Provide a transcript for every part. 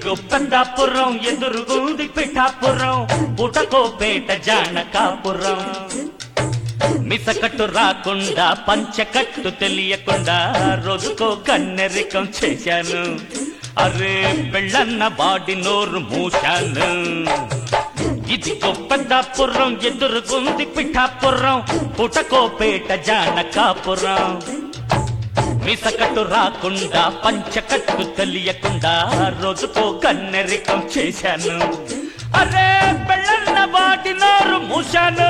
ఇదిగో పెద్దాపురం ఎదురుగుంది పిఠాపురం పుటకోపేట జానకాపురం మిసకట్టు రాకుండా పంచకట్టు తెలియకుండా రోజుకో కన్నెరికం చేశాను అరే పెళ్ళన్న బాడి నోరు మూశాను ఇదిగో పెద్దాపురం ఎదురుగుంది పిఠాపురం పుటకోపేట జానకాపురం మిసకట్టు రాకుండా పంచకట్టు తెలియకుండా రోజుకో కన్నెరికం చేశాను అరే పెళ్ళన్న వాటి నోరు మూశాను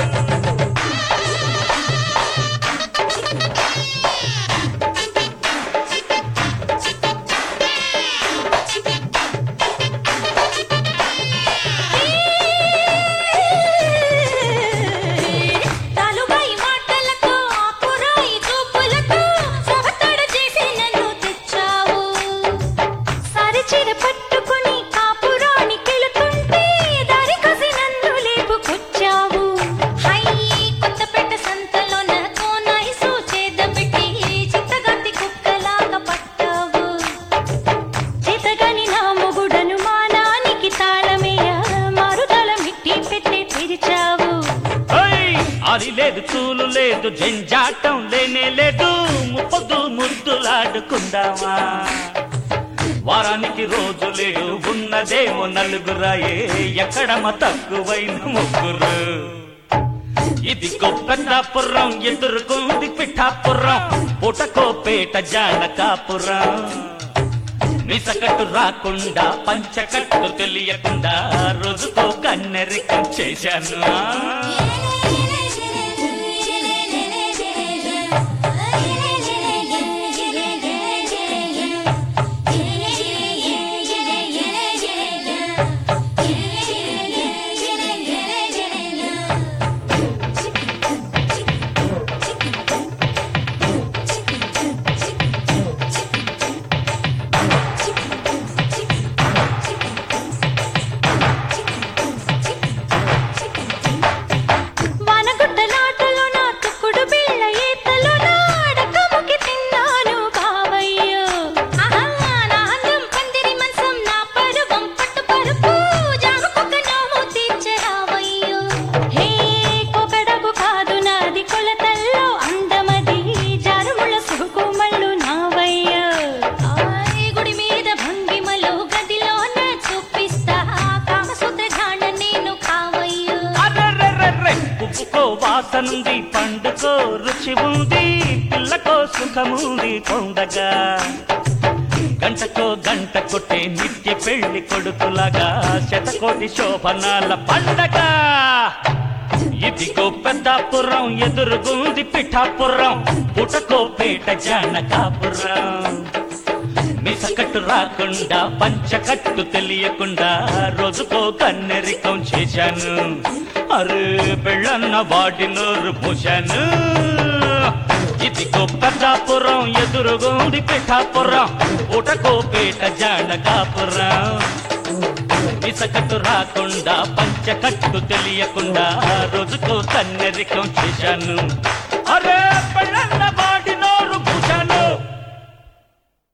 తాలుబాయి మాటలతో ఆకురాయి చూపులతో సవతడ చేసి నన్ను తెచ్చావు సరిచిర పట్టుకుని కాపురానికెళుతుంటే దారి కసి నన్ను లేపుకొచ్చావు హై కొత్తపేట సంతలోన కోనాయిసు చేత పెట్టి చిత్తగత్తి కుక్కలాగా పట్టావు చేతగాని నా మొగుడను మానానికి తాళమేయ మారుదల మిట్టి పెట్టి తెరిచావు ఓయ్! అది లేదు చూలు లేదు జంజాటం లేనే లేదు ముప్పదు ముద్దులాడుకుందామా వారానికి రోజు లేవు ఉన్నదేమో నలుగురాయే ఎక్కడమ తక్కువైన ముగ్గురు ఇది గొప్పతాపురం ఎదురుకుంది పిఠాపురం పుటకోపేట జానకాపురం నిసకట్టు రాకుండా పంచకట్టు తెలియకుండా రోజుకో కన్నెరికం చేశాను వానగుట్టలాటలో నా తుక్కుడు బిళ్ళ ఈతలో నా అడకముకి తిన్నాను బావయ్యో ఆహా, నా అందం పందిరి మంచం నా పరువం పట్టు పరుపు జామకొక నోము తీర్చరావయ్యో హే కొకడకు కాదు నాది కొలతల్లో అందమది జారుముల సుకుమళ్ళు నావయ్యో ఆయ్ గుడి మీద భంగిమలో గదిలోన చూపిస్తా కామసూత్ర ఘాణ నేను కావయ్యో అర్రర్రర్రర్రె! ఉప్పుకో వాసనుంది పండుకో రుచి ఉంది పిల్లకో సుఖముంది పొందగా గంటకో గంట కొట్టే నిత్య పెళ్లి కొడుకులాగా శతకోటి శోభనాల పండగ ఇదిగో పెద్దాపురం ఎదురుగుంది పిఠాపురం పుటకోపేట జానకాపురం మిసకట్టు రాకుండా పంచకట్టు తెలియకుండా రోజుకో కన్నెరికం చేశాను అరే పెళ్ళన్న వాటి నోరు మూశాను ఇదిగో పెద్దాపురం ఎదురుగుంది పిఠాపురం ఉటకోపేట జానకాపురం మిసకట్టు రాకుండా పంచకట్టు తెలియకుండా రోజుకో కన్నెరికం చేశాను అరే